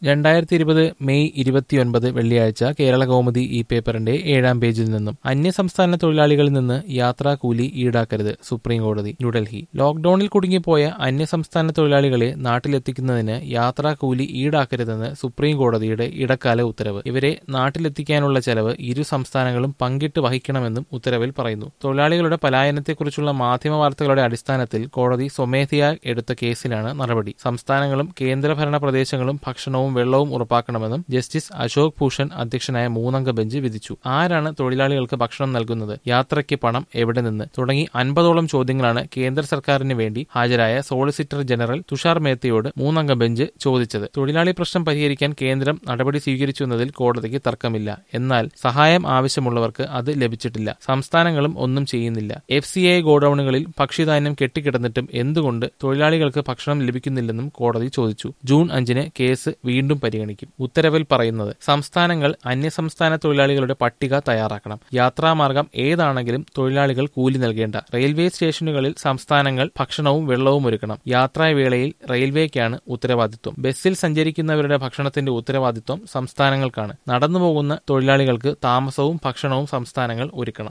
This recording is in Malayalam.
രണ്ടായിരത്തി ഇരുപത് മെയ് ഇരുപത്തിയൊൻപത് വെള്ളിയാഴ്ച കേരള കൗമുദി ഈ പേപ്പറിന്റെ ഏഴാം പേജിൽ നിന്നും അന്യസംസ്ഥാന തൊഴിലാളികളിൽ നിന്ന് യാത്രാ കൂലി ഈടാക്കരുത് സുപ്രീം കോടതി ന്യൂഡൽഹി ലോക്ഡൌണിൽ കുടുങ്ങിപ്പോയ അന്യസംസ്ഥാന തൊഴിലാളികളെ നാട്ടിലെത്തിക്കുന്നതിന് യാത്രാ കൂലി ഈടാക്കരുതെന്ന് സുപ്രീം കോടതിയുടെ ഇടക്കാല ഉത്തരവ് ഇവരെ നാട്ടിലെത്തിക്കാനുള്ള ചെലവ് ഇരു സംസ്ഥാനങ്ങളും പങ്കിട്ട് വഹിക്കണമെന്നും ഉത്തരവിൽ പറയുന്നു തൊഴിലാളികളുടെ പലായനത്തെക്കുറിച്ചുള്ള മാധ്യമ വാർത്തകളുടെ അടിസ്ഥാനത്തിൽ കോടതി സ്വമേധയാ എടുത്ത കേസിലാണ് നടപടി സംസ്ഥാനങ്ങളും കേന്ദ്രഭരണ പ്രദേശങ്ങളും ഭക്ഷണവും വെള്ളവും ഉറപ്പാക്കണമെന്നും ജസ്റ്റിസ് അശോക് ഭൂഷൺ അധ്യക്ഷനായ മൂന്നംഗ ബെഞ്ച് വിധിച്ചു ആരാണ് തൊഴിലാളികൾക്ക് ഭക്ഷണം നൽകുന്നത് യാത്രയ്ക്ക് പണം എവിടെ നിന്ന് തുടങ്ങി അൻപതോളം ചോദ്യങ്ങളാണ് കേന്ദ്ര സർക്കാരിന് വേണ്ടി ഹാജരായ സോളിസിറ്റർ ജനറൽ തുഷാർ മേത്തയോട് മൂന്നംഗ ബെഞ്ച് ചോദിച്ചത് തൊഴിലാളി പ്രശ്നം പരിഹരിക്കാൻ കേന്ദ്രം നടപടി സ്വീകരിച്ചു എന്നതിൽ കോടതിക്ക് തർക്കമില്ല എന്നാൽ സഹായം ആവശ്യമുള്ളവർക്ക് അത് ലഭിച്ചിട്ടില്ല സംസ്ഥാനങ്ങളും ഒന്നും ചെയ്യുന്നില്ല എഫ് സി ഐ ഗോഡൌണുകളിൽ ഭക്ഷ്യധാന്യം കെട്ടിക്കിടന്നിട്ടും എന്തുകൊണ്ട് തൊഴിലാളികൾക്ക് ഭക്ഷണം ലഭിക്കുന്നില്ലെന്നും കോടതി ചോദിച്ചു ജൂൺ അഞ്ചിന് കേസ് വീണ്ടും പരിഗണിക്കും ഉത്തരവിൽ പറയുന്നത് സംസ്ഥാനങ്ങൾ അന്യസംസ്ഥാന തൊഴിലാളികളുടെ പട്ടിക തയ്യാറാക്കണം യാത്രാമാർഗം ഏതാണെങ്കിലും തൊഴിലാളികൾ കൂലി നൽകേണ്ട റെയിൽവേ സ്റ്റേഷനുകളിൽ സംസ്ഥാനങ്ങൾ ഭക്ഷണവും വെള്ളവും ഒരുക്കണം യാത്രാവേളയിൽ റെയിൽവേക്കാണ് ഉത്തരവാദിത്വം ബസ്സിൽ സഞ്ചരിക്കുന്നവരുടെ ഭക്ഷണത്തിന്റെ ഉത്തരവാദിത്വം സംസ്ഥാനങ്ങൾക്കാണ് നടന്നുപോകുന്ന തൊഴിലാളികൾക്ക് താമസവും ഭക്ഷണവും സംസ്ഥാനങ്ങൾ ഒരുക്കണം